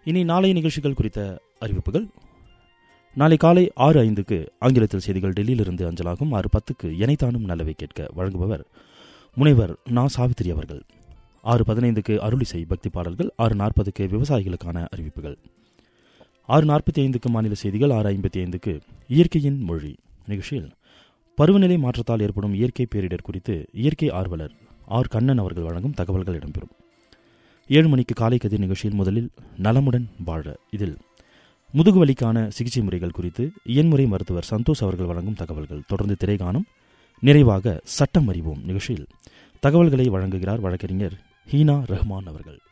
இனி நாளைய நிகழ்ச்சிகள் குறித்த அறிவிப்புகள் நாளை காலை ஆறு ஐந்துக்கு ஆங்கிலத்தில் செய்திகள் டெல்லியிலிருந்து அஞ்சலாகும் ஆறு பத்துக்கு எனைத்தானும் நல்லவை கேட்க வழங்குபவர் முனைவர் நா சாவித்திரி அவர்கள் ஆறு பதினைந்துக்கு அருளிசை பக்தி பாடல்கள் ஆறு நாற்பதுக்கு விவசாயிகளுக்கான அறிவிப்புகள் ஆறு நாற்பத்தி ஐந்துக்கு மாநில செய்திகள் ஆறு ஐம்பத்தி ஐந்துக்கு இயற்கையின் மொழி நிகழ்ச்சியில் பருவநிலை மாற்றத்தால் ஏற்படும் இயற்கை பேரிடர் குறித்து இயற்கை ஆர்வலர் ஆர் கண்ணன் அவர்கள் வழங்கும் தகவல்கள் இடம்பெறும் ஏழு மணிக்கு காலை கதிர் நிகழ்ச்சியில் முதலில் நலமுடன் வாழ இதில் முதுகுவலிக்கான சிகிச்சை முறைகள் குறித்து இயன்முறை மருத்துவர் சந்தோஷ் அவர்கள் வழங்கும் தகவல்கள் தொடர்ந்து திரைகாணும் நிறைவாக சட்டம் அறிவோம் நிகழ்ச்சியில் தகவல்களை வழங்குகிறார் வழக்கறிஞர் ஹீனா ரஹ்மான் அவர்கள்